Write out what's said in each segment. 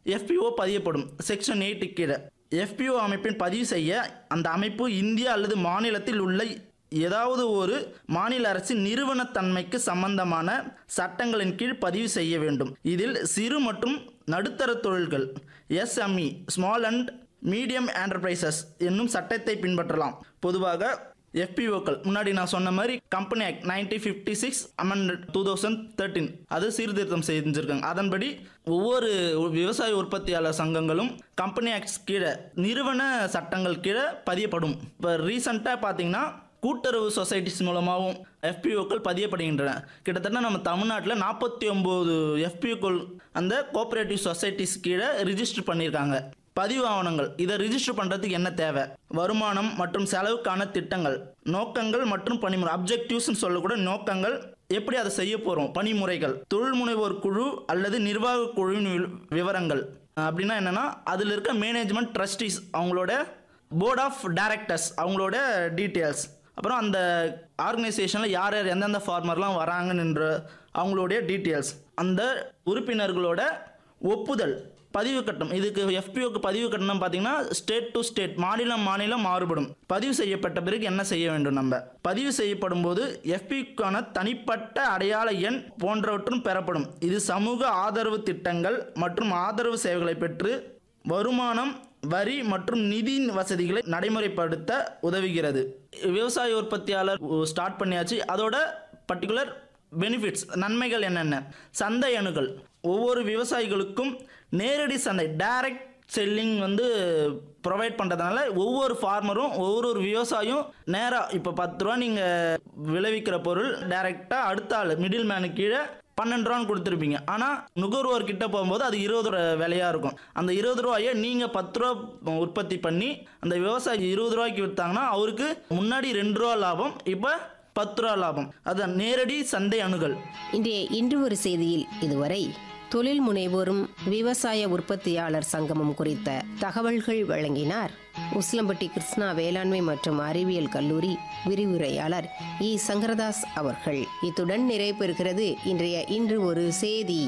எஃபிஓ பதியப்படும் section eight கீழே எஃபிஓ அமைப்பின் பதிவு செய்ய அந்த அமைப்பு இந்தியா அல்லது மாநிலத்தில் உள்ள ஏதாவது ஒரு மாநில அரசின் நிறுவனத்தன்மைக்கு சம்பந்தமான சட்டங்களின் கீழ் பதிவு செய்ய வேண்டும் இதில் சிறு மற்றும் நடுத்தர தொழில்கள் SME small and medium enterprises என்னும் சட்டத்தை பின்பற்றலாம் பொதுவாக எஃபிஓக்கள் முன்னாடி நான் சொன்ன மாதிரி company act nineteen fifty six amend two thousand thirteen அது சீர்திருத்தம் செஞ்சுருக்காங்க அதன்படி ஒவ்வொரு விவசாய உற்பத்தியாளர் சங்கங்களும் கம்பெனி ஆக்ட்ஸ் கீழே நிறுவன சட்டங்கள் கீழே பதியப்படும் இப்போ ரீசண்டாக பார்த்தீங்கன்னா கூட்டுறவு சொசைட்டிஸ் மூலமாகவும் எஃபிஓக்கள் பதியப்படுகின்றன கிட்டத்தட்ட நம்ம தமிழ்நாட்டில் நாற்பத்தி ஒம்பது எஃபிஓக்கள் அந்த கோஆப்ரேட்டிவ் சொசைட்டிஸ் கீழே ரிஜிஸ்டர் பண்ணியிருக்காங்க பதிவு ஆவணங்கள் இதை ரிஜிஸ்டர் பண்ணுறதுக்கு என்ன தேவை வருமானம் மற்றும் செலவுக்கான திட்டங்கள் நோக்கங்கள் மற்றும் பணிமுறை அப்ஜெக்டிவ்ஸ்னு சொல்லக்கூட நோக்கங்கள் எப்படி அதை செய்ய போகிறோம் பணிமுறைகள் தொழில் முனைவோர் குழு அல்லது நிர்வாக குழுவின் வி- விவரங்கள் அப்படின்னா என்னென்னா அதில் இருக்க மேனேஜ்மெண்ட் ட்ரஸ்டீஸ் அவங்களோட போர்ட் ஆஃப் டைரக்டர்ஸ் அவங்களோட டீட்டெயில்ஸ் அப்புறம் அந்த ஆர்கனைசேஷனில் யார் யார் எந்தெந்த ஃபார்மர்லாம் வராங்கன்ற அவங்களுடைய டீட்டெயில்ஸ் அந்த உறுப்பினர்களோட ஒப்புதல் பதிவு கட்டணம் இதுக்கு எஃபிஓக்கு பதிவு கட்டணம் பார்த்தீங்கன்னா ஸ்டேட் டு ஸ்டேட் மாநிலம் மாநிலம் மாறுபடும் பதிவு செய்யப்பட்ட பிறகு என்ன செய்ய வேண்டும் நம்ம பதிவு செய்யப்படும் போது எஃபிக்கான தனிப்பட்ட அடையாள எண் போன்றவற்றும் பெறப்படும் இது சமூக ஆதரவு திட்டங்கள் மற்றும் ஆதரவு சேவைகளை பெற்று வருமானம் வரி மற்றும் நிதி வசதிகளை நடைமுறைப்படுத்த உதவுகிறது விவசாய உற்பத்தியாளர் ஸ்டார்ட் பண்ணியாச்சு அதோட பர்டிகுலர் பெனிஃபிட்ஸ் நன்மைகள் என்னென்ன சந்தை அணுகல் ஒவ்வொரு விவசாயிகளுக்கும் நேரடி சந்தை டைரக்ட் செல்லிங் வந்து ப்ரொவைட் பண்ணுறதுனால ஒவ்வொரு ஃபார்மரும் ஒவ்வொரு ஒரு விவசாயியும் நேராக இப்போ பத்து ரூபா நீங்கள் விளைவிக்கிற பொருள் டைரெக்டாக அடுத்த ஆள் மிடில் மேனு கீழே பன்னெண்டு ரூபான்னு கொடுத்துருப்பீங்க ஆனால் நுகர்வோர் கிட்ட போகும்போது அது இருபது ரூபா விலையாக இருக்கும் அந்த இருபது ரூபாயை நீங்கள் பத்து ரூபா உற்பத்தி பண்ணி அந்த விவசாயி இருபது ரூபாய்க்கு விற்றாங்கன்னா அவருக்கு முன்னாடி ரெண்டு ரூபா லாபம் இப்போ பத்து ரூபா லாபம் அது நேரடி சந்தை அணுகல் இன்றைய இன்று ஒரு செய்தியில் இதுவரை தொழில் முனைவோரும் விவசாய உற்பத்தியாளர் சங்கமும் குறித்த தகவல்கள் வழங்கினார் உஸ்லம்பட்டி கிருஷ்ணா வேளாண்மை மற்றும் அறிவியல் கல்லூரி விரிவுரையாளர் இ சங்கரதாஸ் அவர்கள் இத்துடன் நிறைவு பெறுகிறது இன்றைய இன்று ஒரு செய்தி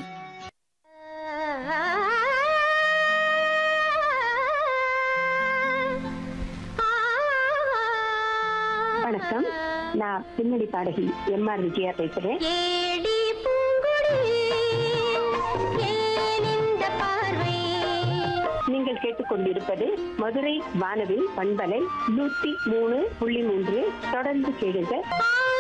வணக்கம் நான் பின்னணி பாடகி எம் ஆர் விஜயா பேசுறேன் ஏடி பூங்குடி ஏன் இந்த பார்வை நீங்கள் கேட்டுக்கொண்டிருப்பது மதுரை வானவில் பண்பலை நூத்தி மூணு புள்ளி மூன்று தொடர்ந்து கேளுங்க ஆ